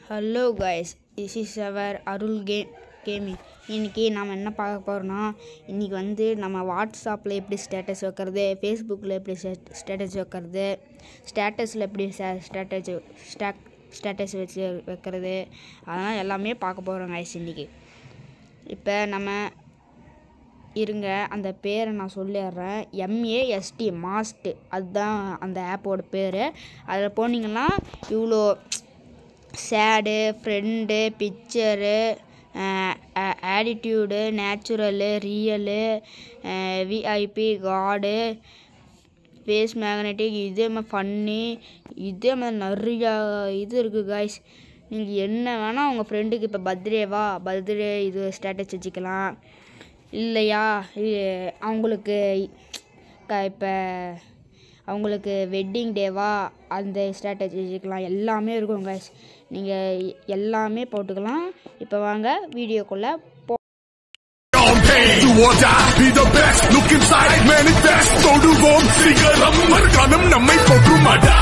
Hello guys this is our Arul game gaming இன்றைக்கி நம்ம என்ன பார்க்க போகிறோம்னா இன்றைக்கி வந்து நம்ம வாட்ஸ்அப்பில் எப்படி ஸ்டேட்டஸ் வைக்கிறது ஃபேஸ்புக்கில் எப்படி ஸ்டேட்டஸ் வைக்கிறது ஸ்டேட்டஸில் எப்படி ஸ்டேட்டஸ் ஸ்டாக் ஸ்டேட்டஸ் வச்சு வைக்கிறது அதெல்லாம் எல்லாமே பார்க்க போகிறோம் கைஸ் இன்றைக்கி இப்போ நம்ம இருங்க அந்த பேரை நான் சொல்லிடுறேன் எம்ஏஎஸ்டி மாஸ்ட் அதுதான் அந்த ஆப்போட பேர் அதில் போனீங்கன்னா இவ்வளோ sad friend picture attitude natural real VIP காடு ஃபேஸ் மேக்னெட்டிக் இதே மாதிரி ஃபன்னி இதே மாதிரி நிறையா இது இருக்குது காய்ஸ் நீங்கள் என்ன வேணால் உங்கள் ஃப்ரெண்டுக்கு இப்போ பர்த்டேவா பர்த்டே இது ஸ்டேட்டஸ் வச்சுக்கலாம் இல்லையா இ- அவங்களுக்கு க இப்போ அவங்களுக்கு வெட்டிங் டேவா அந்த ஸ்டேட்டஸ் வச்சுக்கலாம் எல்லாமே இருக்கும் guys நீங்கள் எல்லாமே போட்டுக்கலாம் இப்போ வாங்க வீடியோக்குள்ளே போ On pain, do or die, be the best. Look inside, manifest. தொடுவோம் சிகரம் மறுகணம் நம்மை போற்றுமடா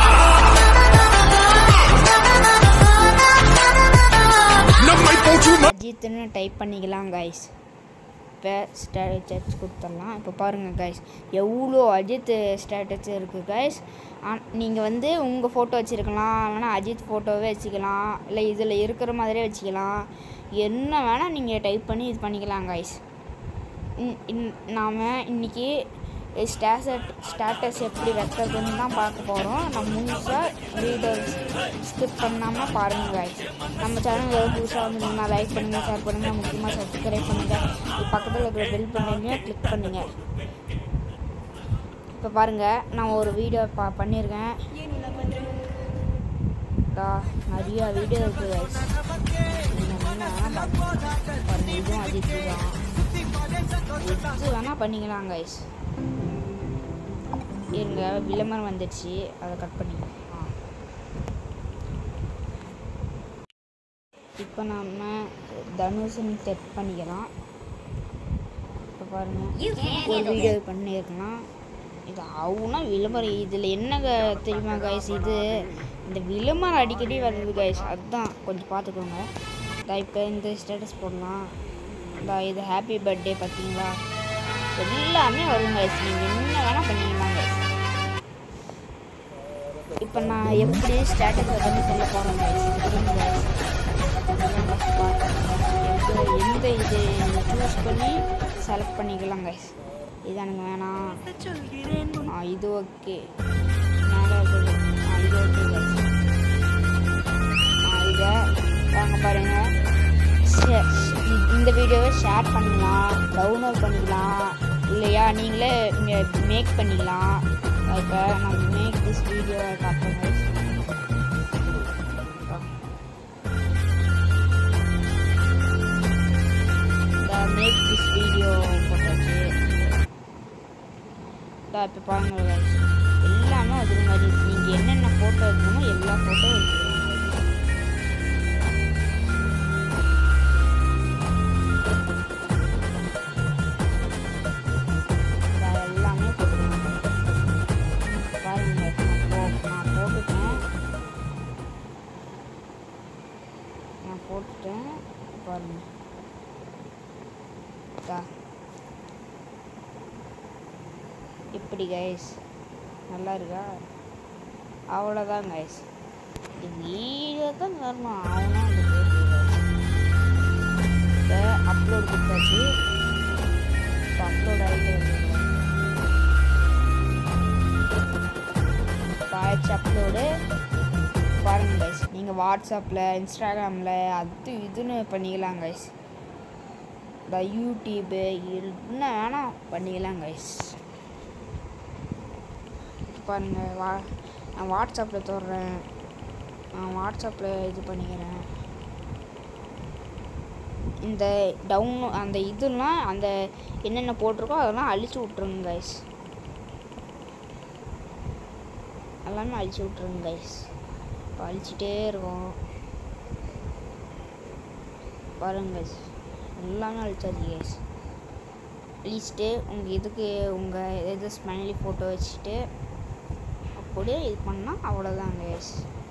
நம்மை போற்றும அஜித்னு டைப் பண்ணிக்கலாம் கைஸ் இப்போ ஸ்டேட்டஸ் கொடுத்துடலாம் இப்போ பாருங்கள் கைஸ் எவ்வளோ அஜித் ஸ்டேட்டஸ் இருக்குது கைஸ் நீங்கள் வந்து உங்கள் ஃபோட்டோ வச்சுருக்கலாம் இல்லைனா அஜித் ஃபோட்டோவே வச்சுக்கலாம் இல்லை இதில் இருக்கிற மாதிரியே வச்சுக்கலாம் என்ன வேணால் நீங்கள் டைப் பண்ணி இது பண்ணிக்கலாம் கைஸ் நாம் இன்றைக்கி ஸ்டேட்டஸ் ஸ்டேட்டஸ் எப்படி வைக்கிறதுன்னு தான் பார்க்க போகிறோம் நம்ம முழுசாக வீடியோ ஸ்கிப் பண்ணாமல் பாருங்கள் guys நம்ம சேனல் ஏதாவது புதுசாக வந்துருந்தா லைக் பண்ணுங்கள் ஷேர் பண்ணுங்கள் முக்கியமாக சப்ஸ்கிரைப் பண்ணுங்கள் இது பக்கத்தில் இருக்கிற பெல் பண்ணுங்க கிளிக் பண்ணுங்கள் இப்போ பாருங்கள் நான் ஒரு வீடியோ பா பண்ணியிருக்கேன் இதா, நிறைய வீடியோ இருக்குது guys நீங்கள் என்ன வேணால் பாருங்கள் பாருங்கள் இதுவும் அஜித் தான் எது வேணால் பண்ணிக்கலாம் கைஸ் இருங்க விளம்பரம் வந்துடுச்சு அதை கட் பண்ணி ஆ இப்போ நம்ம தனுஷன் செட் பண்ணிக்கலாம் இப்போ பாருங்கள் ஒரு வீடியோ பண்ணியிருக்கலாம் இது அவனா விளம்பரம் இதில் என்னங்க தெரியுமா கைஸ் இது இந்த விளம்பரம் அடிக்கடி வருது கைஸ் அதுதான் கொஞ்சம் பார்த்துக்கோங்க இதா இப்போ இந்த ஸ்டேட்டஸ் போடலாம் இதா இது ஹாப்பி பர்த்டே பார்த்தீங்களா எல்லாமே வரும் கைஸ் நீங்கள் என்ன வேணால் பண்ணிக்கலாம் கைஸ் இப்போ நான் எப்படி ஸ்டேட்டஸ் வந்து சொல்ல போகிறேன் கைஸ் எந்த இது சூஸ் பண்ணி செலக்ட் பண்ணிக்கலாம் கைஸ் இது எனக்கு வேணாம் ஆ இது ஓகே மேலே இருக்குது ஆ இது ஓகே கைஸ் ஆ இதை வாங்க பாருங்கள் ஷே- இந்த வீடியோவை ஷேர் பண்ணலாம் டவுன்லோட் பண்ணிக்கலாம் இல்லையா நீங்களே மேக் பண்ணிக்கலாம் இப்போ நான் மேக் திஸ் வீடியோ காட்டுறேன் guys. இந்த மேக் திஸ் வீடியோ போட்டாச்சு இதா இப்போ பாருங்க guys. எல்லாமே அது மாதிரி நீங்கள் என்னென்ன ஃபோட்டோ இருக்கணுமோ எல்லா ஃபோட்டோ இருக்கு வேற எல்லாமே போட்டுக்கலாம் பாருங்க நான் போ நான் போட்டுட்டேன் நான் போட்டுட்டேன் பாருங்க இதா. இப்படி கைஸ் நல்லா இருக்கா அவ்வளோதான் கைஸ் வீடியோ தான் வரணும் அவனா அந்த இப்போ அப்லோட் கொடுத்தாச்சு இப்போ அப்லோட் ஆகிட்டு இப்போ ஆயிடுச்சு அப்லோடு பாருங்க கைஸ் நீங்கள் வாட்ஸ்அப்பில் இன்ஸ்டாகிராமில் அது இதுன்னு பண்ணிக்கலாம் கைஸ் இந்த யூடியூப்பு என்ன வேணால் பண்ணிக்கலாம் கைஸ் பாருங்கள் வா நான் வாட்ஸ்அப்பில் தொடுறேன் நான் வாட்ஸ்அப்பில் இது பண்ணிக்கிறேன் இந்த டவுன் அந்த இதெல்லாம் அந்த என்னென்ன போட்டிருக்கோ அதெல்லாம் அழிச்சு விட்ருங்க கைஸ் எல்லாமே அழிச்சு விட்ருங்க கைஸ் இப்போ அழிச்சிட்டே இருக்கோம் பாருங்க guys. எல்லாமே அழிச்சாச்சு கைஸ் அழிச்சிட்டு உங்கள் இதுக்கு உங்கள் எது ஸ்மைலி ஃபோட்டோ வச்சுட்டு அப்படியே இது பண்ணால் அவ்வளோதான் கைஸ்